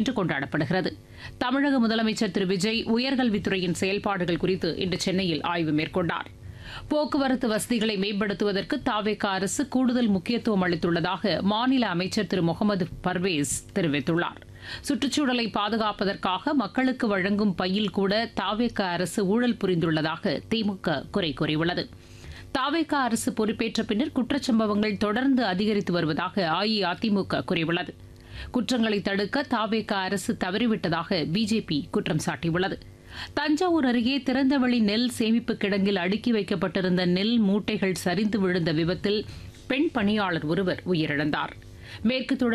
இன்று கொண்டாடப்படுகிறது தமிழக முதலமைச்சர் திரு விஜய் உயர்கல்வித்துறையின் செயல்பாடுகள் குறித்து இன்று சென்னையில் ஆய்வு மேற்கொண்டார் போக்குவரத்து வசதிகளை மேம்படுத்துவதற்கு தாவேக அரசு கூடுதல் முக்கியத்துவம் அளித்துள்ளதாக மாநில அமைச்சர் திரு முகமது பர்வேஸ் தெரிவித்துள்ளார் சுற்றுச்சூழலை பாதுகாப்பதற்காக மக்களுக்கு வழங்கும் பையில் கூட தாவேக அரசு ஊழல் புரிந்துள்ளதாக திமுக குறை கூறியுள்ளது தாவேக அரசு பொறுப்பேற்ற பின்னர் குற்றச்சம்பவங்கள் தொடர்ந்து அதிகரித்து வருவதாக அஇஅதிமுக கூறியுள்ளது குற்றங்களை தடுக்க தாவேக அரசு தவறிவிட்டதாக பிஜேபி குற்றம் சாட்டியுள்ளது தஞ்சாவூர் அருகே திறந்தவெளி நெல் சேமிப்பு கிடங்கில் அடுக்கி வைக்கப்பட்டிருந்த நெல் மூட்டைகள் சரிந்து விழுந்த விபத்தில் பெண் பணியாளர் ஒருவர் உயிரிழந்தார் மேற்கு